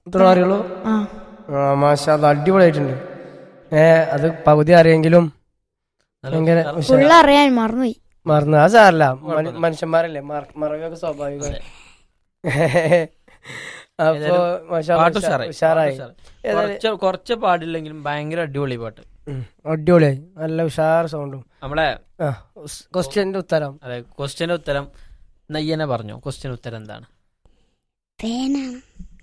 ഇത്ര അറിയുള്ളൂ ആ ആ മാഷാ അത് അടിപൊളിയായിട്ടുണ്ട് ഏ അത് പകുതി അറിയെങ്കിലും ഭയങ്കര ഉഷാ- ഫുള്ള് അറിയാൻ മറന്നുപോയി മറന്നു അത് സാരല്ല മന- മനുഷ്യന്മാരല്ലേ മറ- മറവിയൊക്കെ സ്വാഭാവികം അപ്പൊ ഏതായാലും മാഷാ പാട്ട് ഉഷാ- ഉഷാറായി ഉഷാറായി പാട്ട് ഉഷാറായി. കുറച്ച് കുറച്ച് പാടില്ലെങ്കിലും ഭയങ്കര അടിപൊളി പാട്ട് ഉം. അടിപൊളിയായി നല്ല ഉഷാർ സൗണ്ടും നമ്മളെ ആ ക്വസ്റ്റ്യന്റെ ഉത്തരം അതെ ക്വസ്റ്റ്യന്റെ ഉത്തരം നയ്യനെ പറഞ്ഞു ക്വസ്റ്റ്യൻ ഉത്തരം എന്താണ് തേനാണ്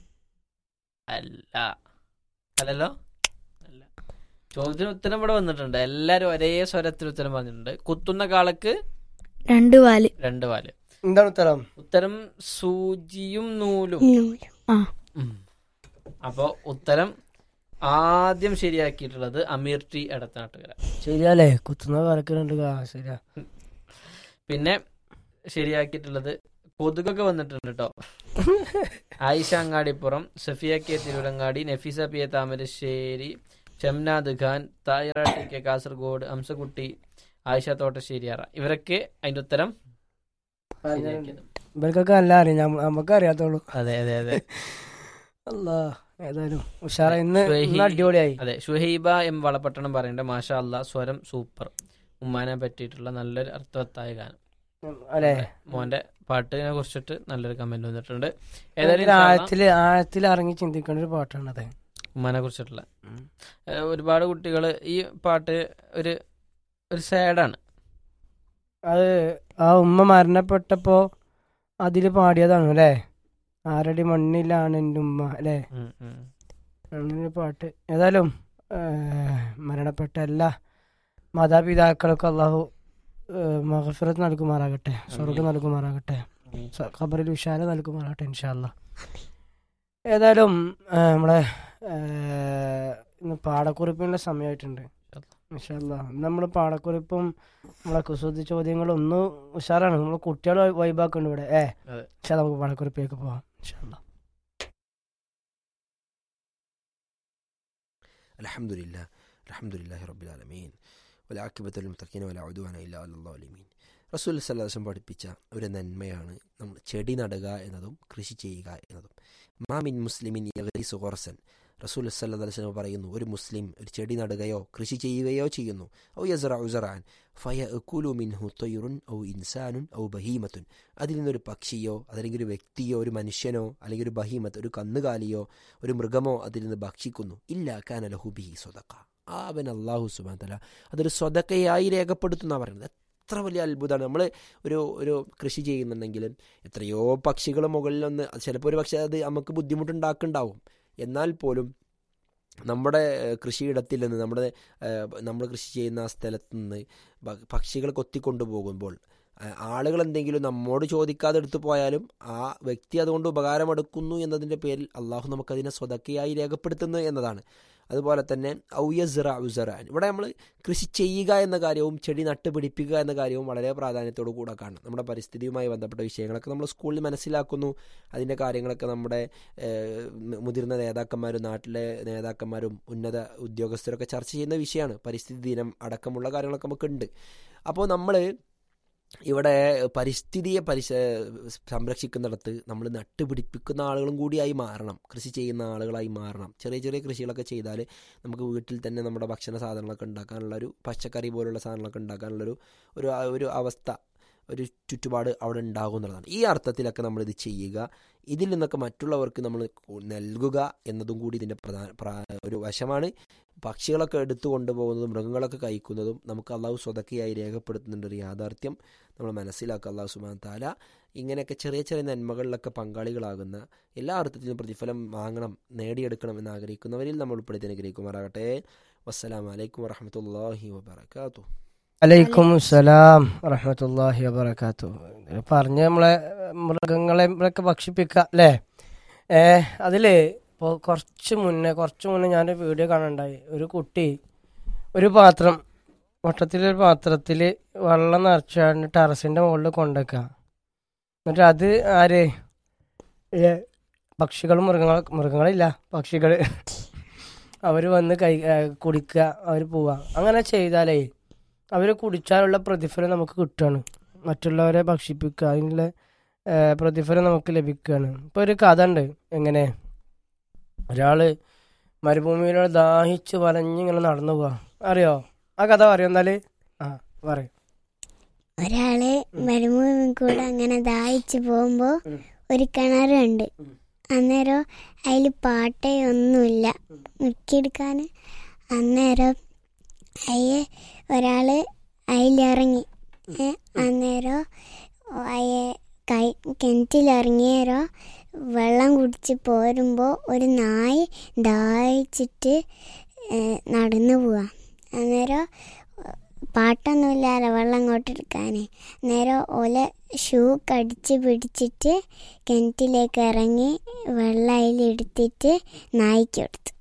അല്ല അല്ലല്ലോ അല്ല ചോദ്യത്തിന് ഉത്തരം ഇവിടെ വന്നിട്ടുണ്ട് എല്ലാരും ഒരേ സ്വരത്തിൽ ഉത്തരം പറഞ്ഞിട്ടുണ്ട് കുത്തുന്ന കാളക്ക് രണ്ട് വാല് രണ്ട് വാല് എന്താണ് ഉത്തരം ഉത്തരം സൂചിയും നൂലും ആ ഉം. അപ്പോ ഉത്തരം ആദ്യം ശരിയാക്കിയിട്ടുള്ളത് അമീർ ടി എടത്തനാട്ടുകര ശരിയല്ലേ കുത്തുന്ന കലക്കുന്നുണ്ട് ആ ശരിയാ പിന്നെ ശരിയാക്കിയിട്ടുള്ളത് കൊതുകൊക്കെ വന്നിട്ടുണ്ട് കേട്ടോ Ayisha Angadipuram Safiya K Tirurangadi Nafeesa P A Thamarassery Shamnad Khan തായറ ടി കെ കാസർഗോഡ് ഹംസക്കുട്ടി ആയിഷ തോട്ടശ്ശേരിയാറ ഇവരൊക്കെ അതിന്റെ ഉത്തരം ശരിയാക്കിയത് ഇവർക്കൊക്കെ നല്ല അറിയാം ഞമ്മ- നമുക്ക് അറിയാത്തുള്ളൂ അതെ അതെ അതെ അല്ലാ ഏതായാലും ഉഷാറ ഇന്ന് സ്വഹി- ഇന്ന് അടിപൊളിയായി അതെ ഷുഹൈബ എം വളപട്ടണം പറയേണ്ട മാഷാ അല്ലാ സ്വരം സൂപ്പർ ഉമ്മാനെ പറ്റിയിട്ടുള്ള നല്ലൊരു അർത്ഥവത്തായ ഗാനം അല്ലേ മോന്റെ പാട്ടിനെ കുറിച്ചിട്ട് നല്ലൊരു കമന്റ് വന്നിട്ടുണ്ട് ഏതായാലും ഏതായാലും ഇൻഷാ അല്ലാ ആഴത്തില് ആഴത്തിൽ ഇറങ്ങി ചിന്തിക്കേണ്ട ഒരു പാട്ടാണത് ഉമ്മാനെ കുറിച്ചിട്ടുള്ള ഏഹ് ഒരുപാട് കുട്ടികൾ ഈ പാട്ട് ഒരു ഒരു സാഡാണ് അത് ആ ഉമ്മ മരണപ്പെട്ടപ്പോ അതില് പാടിയതാണ് അല്ലേ ആരടി മണ്ണിലാണ് എൻ്റെ ഉമ്മ അല്ലേ അങ്ങനെ ഒരു പാട്ട് ഏതായാലും ഏഹ്, മരണപ്പെട്ട എല്ലാ മാതാപിതാക്കൾക്കും അള്ളാഹു മഹഫിറത്ത് നൽകുമാറാകട്ടെ സ്വർഗം നൽകുമാറാകട്ടെ സ- ഖബറിൽ വിശാല നൽകുമാറാകട്ടെ ഇൻഷാല്ല ഏതായാലും ഏഹ്, നമ്മളെ ഏഹ്, ഇന്ന് പാടക്കുറിപ്പിന്റെ സമയമായിട്ടുണ്ട് ഇൻഷാല്ല നമ്മൾ പാടക്കുറിപ്പും നമ്മളെ കുസൃതി ചോദ്യങ്ങളും ഒന്ന് ഉഷാറാണ് നമ്മൾ കുട്ടികൾ വൈബാക്കുന്നുണ്ട് ഇവിടെ ഏ അതെ. പക്ഷെ നമുക്ക് പാടക്കുറിപ്പിലേക്ക് പോവാം ഇൻഷാല്ല الحمد لله الحمد لله رب العالمين والعاقبة للمتقين ولا عدوان إلا على الظالمين റസൂൽ സല്ലാസം പഠിപ്പിച്ച ഒരു നന്മയാണ് നമ്മൾ ചെടി നടുക എന്നതും കൃഷി ചെയ്യുക എന്നതും മാമിൻ മുസ്ലിമിൻ യഗരിസു ഖുർസൻ റസൂൽ സല്ലാസ്ലം പറയുന്നു ഒരു മുസ്ലിം ഒരു ചെടി നടുകയോ കൃഷി ചെയ്യുകയോ ചെയ്യുന്നു ഔ യസറ ഉസറാൻ ഫയ കുലു മിൻഹു തൊയ്റുൻ ഔ ഇൻസാനുൻ ഔ ബഹീമത്തുൻ അതിൽ നിന്നൊരു പക്ഷിയോ അതല്ലെങ്കിൽ ഒരു വ്യക്തിയോ ഒരു മനുഷ്യനോ അല്ലെങ്കിൽ ഒരു ബഹീമത്ത് ഒരു കന്നുകാലിയോ ഒരു മൃഗമോ അതിൽ നിന്ന് ഭക്ഷിക്കുന്നു ഇല്ല കാന ലഹുബിഹി സ്വതക്ക ആ അവൻ അള്ളാഹു സുബാൻ തല അതൊരു സ്വതക്കയായി രേഖപ്പെടുത്തുന്ന പറയുന്നത് എത്ര വലിയ അത്ഭുതമാണ് നമ്മൾ ഒരു ഒരു കൃഷി ചെയ്യുന്നുണ്ടെങ്കിൽ എത്രയോ പക്ഷികൾ മുകളിൽ നിന്ന് ചിലപ്പോൾ ഒരു പക്ഷേ അത് നമുക്ക് ബുദ്ധിമുട്ടുണ്ടാക്കുന്നുണ്ടാവും എന്നാൽ പോലും നമ്മുടെ ഏഹ്, കൃഷിയിടത്തിൽ നിന്ന് നമ്മുടെ ഏഹ്, നമ്മൾ കൃഷി ചെയ്യുന്ന ആ സ്ഥലത്ത് നിന്ന് ഭ- പക്ഷികൾ കൊത്തിക്കൊണ്ടു പോകുമ്പോൾ ആ- ആളുകൾ എന്തെങ്കിലും നമ്മോട് ചോദിക്കാതെ എടുത്തു പോയാലും ആ വ്യക്തി അതുകൊണ്ട് ഉപകാരമെടുക്കുന്നു എന്നതിൻ്റെ പേരിൽ അള്ളാഹു നമുക്കതിനെ സ്വതക്കയായി രേഖപ്പെടുത്തുന്നു എന്നതാണ് അതുപോലെ തന്നെ ഔയസ്റ ഉസറാൻ ഇവിടെ നമ്മൾ കൃഷി ചെയ്യുക എന്ന കാര്യവും ചെടി നട്ടുപിടിപ്പിക്കുക എന്ന കാര്യവും വളരെ പ്രാധാന്യത്തോടു കൂടെ കാണണം നമ്മുടെ പരിസ്ഥിതിയുമായി ബന്ധപ്പെട്ട വിഷയങ്ങളൊക്കെ നമ്മൾ സ്കൂളിൽ മനസ്സിലാക്കുന്നു അതിൻ്റെ കാര്യങ്ങളൊക്കെ നമ്മുടെ ഏഹ്, മുതിർന്ന നേതാക്കന്മാരും നാട്ടിലെ നേതാക്കന്മാരും ഉന്നത ഉദ്യോഗസ്ഥരൊക്കെ ചർച്ച ചെയ്യുന്ന വിഷയമാണ് പരിസ്ഥിതി ദിനം അടക്കമുള്ള കാര്യങ്ങളൊക്കെ നമുക്കുണ്ട് അപ്പോൾ നമ്മൾ ഇവിടെ പരിസ്ഥിതിയെ പരിശ സംരക്ഷിക്കുന്നിടത്ത് നമ്മൾ നട്ടുപിടിപ്പിക്കുന്ന ആളുകളും കൂടിയായി മാറണം കൃഷി ചെയ്യുന്ന ആളുകളായി മാറണം ചെറിയ ചെറിയ കൃഷികളൊക്കെ ചെയ്താൽ നമുക്ക് വീട്ടിൽ തന്നെ നമ്മുടെ ഭക്ഷണ സാധനങ്ങളൊക്കെ ഉണ്ടാക്കാനുള്ള ഒരു പച്ചക്കറി പോലുള്ള സാധനങ്ങളൊക്കെ ഉണ്ടാക്കാനുള്ളൊരു ഒരു ഒരു അവസ്ഥ ഒരു ചുറ്റുപാട് അവിടെ ഉണ്ടാകും എന്നുള്ളതാണ് ഈ അർത്ഥത്തിലൊക്കെ നമ്മളിത് ചെയ്യുക ഇതിൽ നിന്നൊക്കെ മറ്റുള്ളവർക്ക് നമ്മൾ നൽകുക എന്നതും കൂടി ഇതിൻ്റെ പ്രധാന പ്രാ- ഒരു വശമാണ് പക്ഷികളൊക്കെ എടുത്തു കൊണ്ടുപോകുന്നതും മൃഗങ്ങളൊക്കെ കഴിക്കുന്നതും നമുക്ക് അള്ളാഹു സ്വതക്കയായി രേഖപ്പെടുത്തുന്നുണ്ട് ഒരു യാഥാർത്ഥ്യം നമ്മൾ മനസ്സിലാക്കുക അള്ളാഹു സുബാൻ താല ഇങ്ങനെയൊക്കെ ചെറിയ ചെറിയ നന്മകളിലൊക്കെ പങ്കാളികളാകുന്ന എല്ലാ അർത്ഥത്തിലും പ്രതിഫലം വാങ്ങണം നേടിയെടുക്കണം എന്ന് ആഗ്രഹിക്കുന്നവരിൽ നമ്മൾ ഉൾപ്പെടുത്തി അനുഗ്രഹിക്കുമാറാകട്ടെ വസ്സലാമലൈക്കും വറഹമത്തല്ലാഹി വാബർക്കാത്തു അലൈക്കും സലാം വറഹമത്തല്ലാഹി വബർക്കാത്തു പറഞ്ഞ നമ്മളെ മൃഗങ്ങളെ ഒക്കെ ഭക്ഷിപ്പിക്കുക അല്ലേ ഏ അതില് ഇപ്പോൾ കുറച്ച് മുന്നേ കുറച്ച് മുന്നേ ഞാനൊരു വീഡിയോ കാണുന്നുണ്ടായി ഒരു കുട്ടി ഒരു പാത്രം വട്ടത്തിലൊരു പാത്രത്തിൽ വെള്ളം നിറച്ചാണ്ട് ടെറസിൻ്റെ മുകളിൽ കൊണ്ടുവയ്ക്കുക എന്നിട്ട് അത് ആര് ഏ, പക്ഷികളും മൃഗങ്ങൾ മൃഗങ്ങളില്ല പക്ഷികൾ അവർ വന്ന് കൈ ഏ, കുടിക്കുക അവർ പോവുക അങ്ങനെ ചെയ്താലേ അവർ കുടിച്ചാലുള്ള പ്രതിഫലം നമുക്ക് കിട്ടുകയാണ് മറ്റുള്ളവരെ ഭക്ഷിപ്പിക്കുക അതിനുള്ള ഏ, പ്രതിഫലം നമുക്ക് ലഭിക്കുകയാണ് ഇപ്പോൾ ഒരു കഥ ഉണ്ട് എങ്ങനെ ഒരാള് മരുഭൂമിയിലൂടെ ദാഹിച്ച് വലഞ്ഞിങ്ങനെ നടന്നു പോവാ അറിയോ ആ കഥ പറയോ എന്നാല് ആ പറയും ഒരാള് മരുഭൂമി കൂടെ അങ്ങനെ ദാഹിച്ചു പോകുമ്പോ ഉം. ഒരു കിണർ കണ്ട് ഉം. അന്നേരം അതിൽ പാട്ടേ ഒന്നുമില്ല മുക്കിയെടുക്കാൻ അന്നേരം അയ്യെ ഒരാള് അതിലിറങ്ങി ഏ, അന്നേരം അയ്യെ കൈ കിണറ്റിലിറങ്ങിയേരോ വെള്ളം കുടിച്ച് പോരുമ്പോൾ ഒരു നായ് ദാഹിച്ചിട്ട് ഏ, നടന്നു പോവാ അന്നേരം പാട്ടൊന്നുമില്ലാലോ വെള്ളം അങ്ങോട്ട് എടുക്കാൻ നേരെ ഓല ഷൂ കടിച്ച് പിടിച്ചിട്ട് കിണറ്റിലേക്ക് ഇറങ്ങി വെള്ളം അതിലെടുത്തിട്ട് നായിക്ക് കൊടുത്തു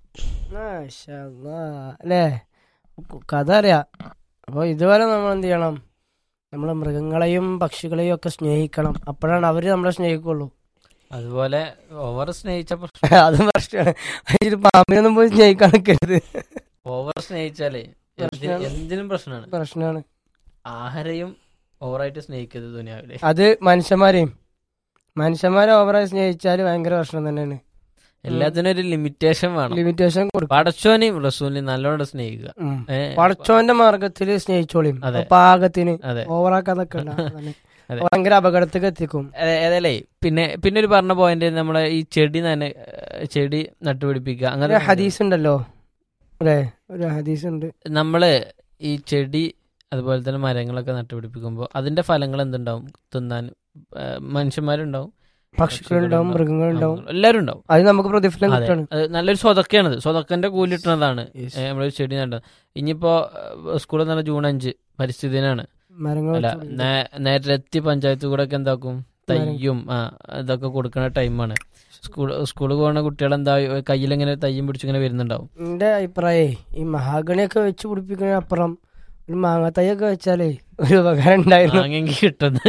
മാഷാ അല്ലാ. അല്ലേ കു- കഥ അറിയാം അപ്പോൾ ഇതുപോലെ നമ്മൾ എന്ത് ചെയ്യണം നമ്മൾ മൃഗങ്ങളെയും പക്ഷികളെയും ഒക്കെ സ്നേഹിക്കണം അപ്പോഴാണ് അവർ നമ്മളെ സ്നേഹിക്കുള്ളൂ അതുപോലെ ഓവർ സ്നേഹിച്ച പ്രശ്നം അതും പ്രശ്നമാണ് അതിൽ പാമ്പിനൊന്നും പോയി സ്നേഹിക്കാൻ നിൽക്കരുത് ഓവർ സ്നേഹിച്ചാലേ എന്തി- പ്രശ്നമാണ്. എന്തിനും പ്രശ്നമാണ് പ്രശ്നമാണ് ആഹാരയും ഓവറായിട്ട് സ്നേഹിക്കരുത് ദുനിയാവിലെ അത് മനുഷ്യന്മാരെയും മനുഷ്യന്മാരെ ഓവറായി സ്നേഹിച്ചാൽ ഭയങ്കര പ്രശ്നം തന്നെയാണ് എല്ലാത്തിനും ഒരു ലിമിറ്റേഷൻ വേണം ലിമിറ്റേഷൻ കൊടുക്കും പടച്ചോനെയും റസൂലിനെയും നല്ലോണം സ്നേഹിക്കുക ഉം. ഏ, പടച്ചോന്റെ മാർഗത്തിൽ സ്നേഹിച്ചോളിയും അതെ. പാകത്തിന് അതെ ഓവറാക്കാതൊക്കെ ഉണ്ട്. അതന്നെ. അതെ. ഭയങ്കര അപകടത്തേക്ക് എത്തിക്കും അതെ, അതല്ലേ പിന്നെ പിന്നെ ഒരു പറഞ്ഞ പോയിന്റ് നമ്മളെ ഈ ചെടി തന്നെ ഏ, ചെടി നട്ടുപിടിപ്പിക്കുക ഒരു അങ്ങനെ ഹദീസ് ഉണ്ടല്ലോ അല്ലേ ഒരു ഹദീസ് ഉണ്ട് നമ്മള് ഈ ചെടി അതുപോലെ തന്നെ മരങ്ങളൊക്കെ നട്ടുപിടിപ്പിക്കുമ്പോൾ അതിന്റെ ഫലങ്ങൾ എന്തുണ്ടാവും തിന്നാൻ ഏ, മനുഷ്യന്മാരുണ്ടാവും പക്ഷികളുണ്ടാവും മൃഗങ്ങളുണ്ടാവും എല്ലാവരും ഉണ്ടാവും അത് നമുക്ക് പ്രതിഫലം അതെ കിട്ടണം അത് നല്ലൊരു സ്വതക്കയാണത് സ്വതക്കന്റെ കൂലിട്ടുന്നതാണ് Yes. നമ്മളൊരു ചെടി നട്ടത് ഇനിയിപ്പോ ഏ, സ്കൂളിൽ നിന്ന് ജൂൺ അഞ്ച് പരിസ്ഥിതി ദിനാണ് മരങ്ങൾ അല്ല വെച്ച് നേ- നേരത്തെ പഞ്ചായത്ത് കൂടെ ഒക്കെ എന്താക്കും തയ്യും ആ ഇതൊക്കെ കൊടുക്കുന്ന ടൈമാണ് സ്കൂൾ സ്കൂളിൽ പോകുന്ന കുട്ടികൾ എന്താ കയ്യിലിങ്ങനെ തയ്യും പിടിച്ചിങ്ങനെ വരുന്നുണ്ടാവും എന്റെ അഭിപ്രായേ ഈ മഹാഗണിയൊക്കെ വെച്ച് പിടിപ്പിക്കുന്നതിന് അപ്പുറം ഒരു മാങ്ങാത്തൈയൊക്കെ വെച്ചാലേ ഒരു ഉപകാരം ഉണ്ടായിരുന്നു വാങ്ങെങ്കിൽ കിട്ടുന്നത്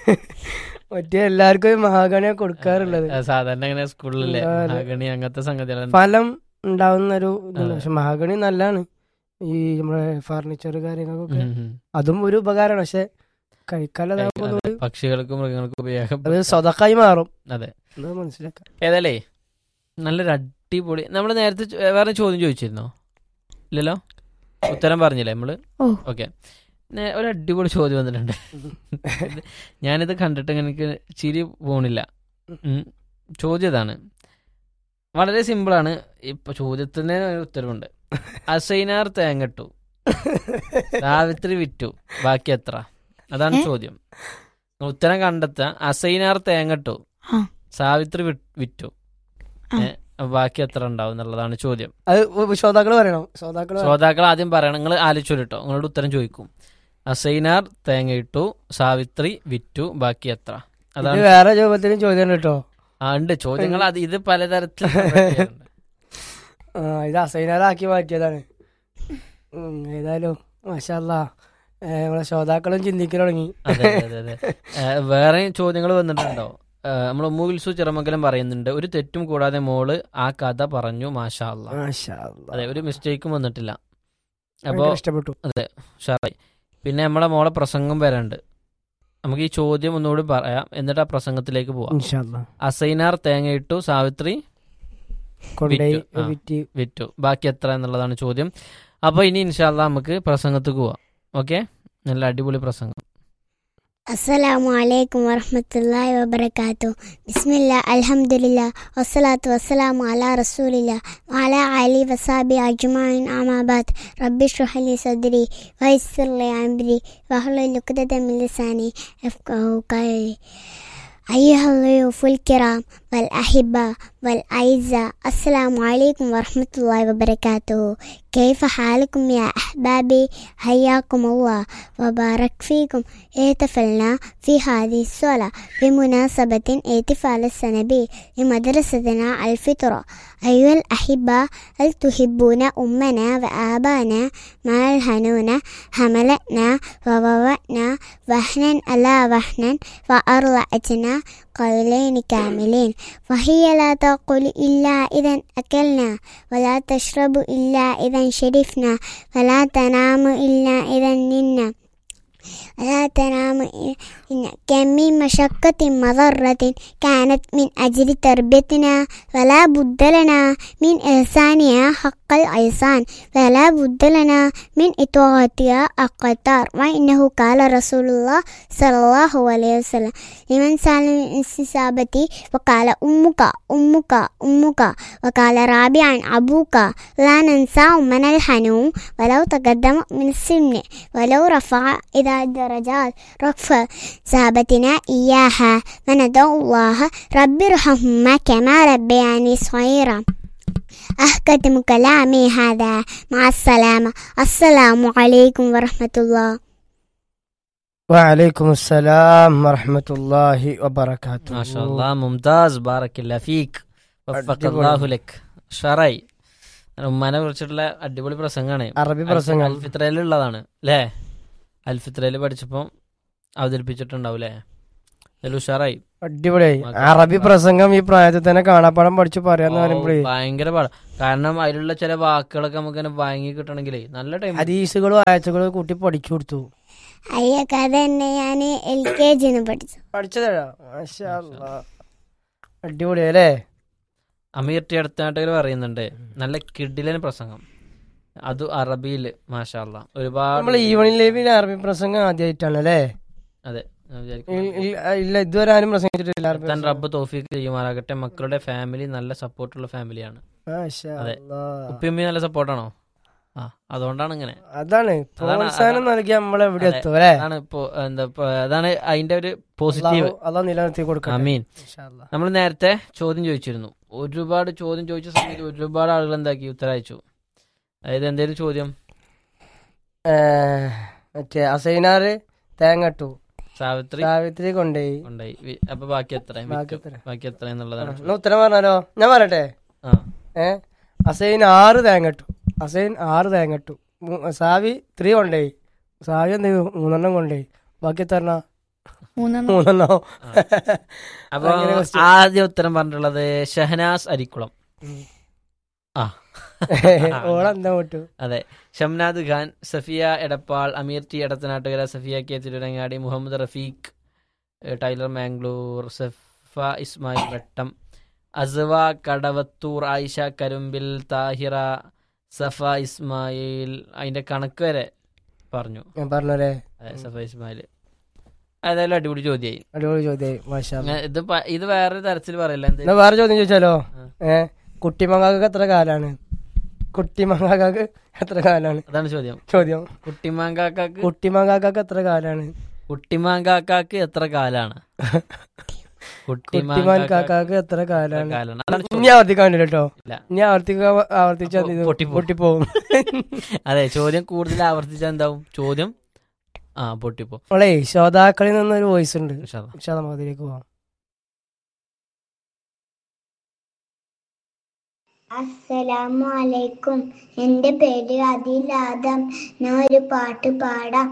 മറ്റേ എല്ലാവർക്കും ഈ മഹാഗണിയൊക്കെ കൊടുക്കാറുള്ളത് ആ, സാധാരണ ഇങ്ങനെ സ്കൂളിലല്ലേ അതെ. മഹാഗണി അങ്ങനത്തെ സംഗതികൾ ഫലം ഉണ്ടാവുന്ന ഒരു ഇതുണ്ട് അതെ. പക്ഷെ മഹാഗണി നല്ലതാണ് ഈ നമ്മുടെ ഫർണിച്ചർ കാര്യങ്ങൾക്കൊക്കെ അതും ഒരു ഉപകാരമാണ് പക്ഷെ കഴിക്കാനതാകുമ്പോൾ ഒരു പക്ഷികൾക്കും മൃഗങ്ങൾക്കും ഉപയോഗം അത് സ്വതക്കായി മാറും അതെ അത് മനസ്സിലാക്കാം ഏതല്ലേ നല്ലൊരു അടിപൊളി നമ്മൾ നേരത്തെ ചോ- വേറെ ചോദ്യം ചോദിച്ചിരുന്നോ ഇല്ലല്ലോ ഉത്തരം പറഞ്ഞില്ലേ നമ്മള് ഓ. ഓക്കെ ഒരു അടിപൊളി ചോദ്യം വന്നിട്ടുണ്ട് ഇത് ഞാനിത് കണ്ടിട്ട് എനിക്ക് ചിരി പോണില്ല ഉം. ചോദ്യം ഇതാണ് വളരെ സിമ്പിളാണ് ഇപ്പൊ ചോദ്യത്തിന് ഒരു ഉത്തരവുണ്ട് അസൈനാർ തേങ്ങട്ടു സാവിത്രി വിറ്റു ബാക്കി എത്ര അതാണ് ഏ? ചോദ്യം ഉത്തരം കണ്ടെത്താൻ അസൈനാർ തേങ്ങട്ടു ആ. സാവിത്രി വി- വിറ്റു ആ. ഏ, അപ്പൊ ബാക്കി എത്ര ഉണ്ടാവും എന്നുള്ളതാണ് ചോദ്യം അത് ശ്രോതാക്കൾ പറയണം ശ്രോതാക്കൾ ശ്രോതാക്കൾ ആദ്യം പറയണം നിങ്ങൾ ആലോചിച്ചു കേട്ടോ നിങ്ങളോട് ഉത്തരം ചോദിക്കും അസൈനാർ തേങ്ങയിട്ടു സാവിത്രി വിറ്റു ബാക്കി എത്ര ഇത് അതാണ് വേറെ രൂപത്തിലും ചോദ്യം ഉണ്ട് കേട്ടോ ആ ഉണ്ട് ചോദ്യങ്ങൾ അത് ഇത് പലതരത്തിൽ ചെയ്യാറുണ്ട്. ആ, ഇത് അസൈനാറാക്കി മാറ്റിയതാണ് ഉം, ഏതായാലും മാഷല്ല നമ്മളെ ശ്രോതാക്കളും ചിന്തിക്കാൻ തുടങ്ങി അതെ അതെ അതെ ഏ, വേറെ ചോദ്യങ്ങൾ വന്നിട്ടുണ്ടോ നമ്മൾ മൂവിൽസു ചെറുമംഗലം പറയുന്നുണ്ട് ഒരു തെറ്റും കൂടാതെ മോള് ആ കഥ പറഞ്ഞു മാഷാ അല്ലാ മാഷാ അല്ലാ. അതെ ഒരു മിസ്റ്റേക്കും വന്നിട്ടില്ല അപ്പോ ഭയങ്കര ഇഷ്ടപ്പെട്ടു ഉഷാറായി പിന്നെ നമ്മളെ മോളെ പ്രസംഗം വരാണ്ട് നമുക്ക് ഈ ചോദ്യം ഒന്നുകൂടി പറയാം എന്നിട്ട് ആ പ്രസംഗത്തിലേക്ക് പോവാം ഇൻഷാ അല്ലാ. അസൈനാർ തേങ്ങയിട്ടു സാവിത്രി കൊണ്ടുപോയി വിറ്റു. ആ. വിറ്റ് വിറ്റു ബാക്കി എത്ര എന്നുള്ളതാണ് ചോദ്യം അപ്പൊ ഇനി ഇൻഷാല്ല നമുക്ക് പ്രസംഗത്തേക്ക് പോവാം ഓക്കെ നല്ല അടിപൊളി പ്രസംഗം അസ്സലാമു അലൈക്കും വറഹ്മത്തുള്ളാഹി വബറകാത്തു ബിസ്മില്ലാ അൽഹംദുലില്ലാ വസ്സലാത്തു വസ്സലാമു അലാ റസൂലില്ലാ വഅലാ അലി വസാബി അജ്മഈൻ അമാബാദ് റബ്ബി ഷ്റഹ് ലി സദ്രി വയസ്സിർ ലി അംരി വഹ്ലുൽ ഉഖ്ദത മിൻ ലിസാനി യഫ്ഖഹു ഖൗലി أيها الضيوف الكرام والأحبة والأعزاء السلام عليكم ورحمة الله وبركاته كيف حالكم يا أحبابي حياكم الله وبارك فيكم احتفلنا في هذه الصلاة بمناسبة احتفال السنة لمدرستنا الفطرة أيها الأحبة هل تحبون أمنا وآبانا ما الهنون حملتنا ووضعنا وحنا على وحنا وأرضعتنا قولين كاملين وهي لا تقول إلا إذا أكلنا ولا تشرب إلا إذا شرفنا ولا تنام إلا إذا نمنا ولا تنام إن كم من مشقة مضرة كانت من أجل تربيتنا فلا بد لنا من إحسانها حق الإحسان فلا بد لنا من إطاعتها القطار وإنه قال رسول الله صلى الله عليه وسلم لمن سأل من استجابتي وقال أمك أمك أمك وقال رابعا أبوك لا ننسى من الحنوم ولو تقدم من السن ولو رفع إذا درجات رفع صحابتنا إياها فندعو الله رب ارحمهما كما ربياني صغيرا أختم كلامي هذا مع السلامة السلام عليكم ورحمة الله വഅലൈക്കും അസ്സലാം വറഹ്മത്തുള്ളാഹി വബറകാതുഹു മാഷാ അല്ലാ മുംതാസ് ബാറക്കില്ല ഫീക്ക് വഫഖല്ലാഹു ലക് ഷറായി ഉമ്മാനെ കുറിച്ചിട്ടുള്ള അടിപൊളി പ്രസംഗമാണ് അറബി പ്രസംഗം അൽഫിത്രയിലുള്ളതാണ് അല്ലേ അൽഫിത്രയിൽ പഠിച്ചപ്പോൾ അവതരിപ്പിച്ചിട്ടുണ്ടാവും അല്ലേ അതിൽ ഉഷാറായി അടിപൊളിയായി മക്ക- അറബി പ്രസംഗം ഈ പ്രായത്തിൽ തന്നെ കാണാപ്പാടം പഠിച്ചു പറയാന്ന് ഓ, പറയുമ്പോഴേ ഭയങ്കര പാടാ കാരണം അതിലുള്ള ചില വാക്കുകളൊക്കെ നമുക്ക് ഇങ്ങനെ വാങ്ങി കിട്ടണമെങ്കിലേ നല്ല ടൈം ഹദീസുകളും ആയത്തുകളും കൂട്ടി പഠിച്ചു കൊടുത്തു അയ്യ കഥ തന്നെ ഞാൻ എൽ കെ ജിന്ന് പഠിച്ചു പഠിച്ചതാ മാഷാ അല്ലാ. അടിപൊളിയല്ലേ അമീർ ടി അടുത്തായിട്ട് പറയുന്നുണ്ട് നല്ല കിഡിലൻ പ്രസംഗം അത് അറബിയിൽ മാഷാല്ല ഒരുപാട് നമ്മൾ ഈവനിങ് ലൈവിൽ അറബി പ്രസംഗം ആദ്യമായിട്ടാണ് അല്ലേ അതെ ഞാൻ വിചാരിക്കുന്നു. ഇൽ- ഇൽ- ഇല്ല ഇതുവരെ ആരും പ്രസംഗിച്ചിട്ടില്ല അറബി താൻ പ്രസംഗം. റബ്ബ് തോഫീക്ക് ചെയ്യുമാറാകട്ടെ മക്കളുടെ ഫാമിലി നല്ല സപ്പോർട്ടുള്ള ഫാമിലിയാണ് മാഷാ അതെ. അല്ലാ. ഉപ്പിയമ്മ നല്ല സപ്പോർട്ടാണോ ആ അതുകൊണ്ടാണ് ഇങ്ങനെ അതാണ് അതാണ് പ്രോത്സാഹനം നൽകി നമ്മൾ എവിടെ അതെ. എത്തും അല്ലേ അതാണ് ഇപ്പോ എന്താ ഇപ്പൊ അതാണ് അതിന്റെ ഒരു പോസിറ്റീവ് അള്ളാഹു- അള്ളാഹു നിലനിർത്തി കൊടുക്കണം അമീൻ നമ്മൾ നേരത്തെ ചോദ്യം ചോദിച്ചിരുന്നു ഒരുപാട് ചോദ്യം ചോദിച്ച സമയത്ത് ഒരുപാട് ആളുകൾ എന്താക്കി ഉത്തരം അയച്ചു അതായത് എന്തേലും ചോദ്യം മറ്റേ അസൈനാറ് തേങ്ങട്ടു സാവിത്രി സാവിത്രി കൊണ്ടുപോയി ഉണ്ടായി വി- അപ്പൊ ബാക്കി എത്ര ബാക്കി വിറ്റു. എത്ര? ബാക്കി എത്ര എന്നുള്ളതാണ് ചോദ്യം. എന്നാ ഉത്തരം പറഞ്ഞാലോ ഞാൻ പറയട്ടെ ആ ഏ അസൈൻ ആറ് തേങ്ങട്ടു അസൈൻ ആറ് തേങ്ങട്ടു മൂ- സാവി ത്രീ കൊണ്ടുപോയി സാവി എന്ത് ചെയ്തു? മൂന്നെണ്ണം കൊണ്ടുപോയി ബാക്കി എത്ര മൂന്നെണ്ണോ അപ്പൊ ഭയങ്കര question. ആദ്യം ഉത്തരം പറഞ്ഞിട്ടുള്ളത് ഷഹനാസ് അരിക്കുളം ആ ഓളെന്താ വിട്ടു അതെ ഷംനാദ് ഖാൻ സഫിയ എടപ്പാൾ അമീർ ടി എടത്തനാട്ടുകര സഫിയ കെ തിരുരങ്ങാടി മുഹമ്മദ് റഫീഖ് ഏഹ് ടൈലർ മാംഗ്ലൂർ സഫ ഇസ്മായിൽ വട്ടം അസ്വ കടവത്തൂർ ആയിഷ കരുമ്പിൽ താഹിറ സഫ ഇസ്മായിൽ അതിന്റെ കണക്ക് വരെ പറഞ്ഞു ഞാൻ പറഞ്ഞേ അതെ സഫ ഇസ്മായിൽ ഏതായാലും അടിപൊളി ചോദ്യമായി അടിപൊളി ചോദ്യം മാഷാ അല്ലാ. ഞാൻ ഇത് പ- ഇത് വേറെ തരത്തിൽ പറയില്ല എന്ത് എന്നാ വേറെ ചോദ്യം ചോദിച്ചാലോ ആ. ഏ കുട്ടിമങ്ങാക്ക് എത്ര കാലാണ് കുട്ടിമങ്ങാക്ക് എത്ര കാലാണ് അതാണ് ചോദ്യം ചോദ്യം കുട്ടിമാങ്കാക്കാക്ക് കുട്ടിമങ്ങാക്ക് എത്ര കാലാണ് കുട്ടിമാങ്കാക്കാക്ക് എത്ര കാലാണ് കുട്ടിമാൻ കുട്ടിമാങ്കാക്കാക്ക് കാക്കാക്ക് എത്ര എത്ര കാലാണ് കാലാണ് അതാണ് ഇനി ചോദ്യം. ആവർത്തിക്കാൻ പറ്റില്ല കേട്ടോ ഇല്ല. ഇനി ആവർത്തിക്ക ആവർത്തിച്ചാൽ അപ്പൊ ഇത് പൊട്ടിപ്പോവും. പൊട്ടിപ്പോവും അതെ ചോദ്യം കൂടുതൽ ആവർത്തിച്ചാൽ എന്താവും ചോദ്യം ആ പൊട്ടിപ്പോ നമ്മളെ ശ്രോതാക്കളിൽ നിന്നൊരു വോയിസ് ഉണ്ട് ഇൻഷാ അല്ലാ. പക്ഷെ നമുക്ക് അതിലേക്ക് പോവാം അസ്സലാമു അലൈക്കും എൻ്റെ പേര് അദിൽ ആദം ഞാൻ ഒരു പാട്ട് പാടാം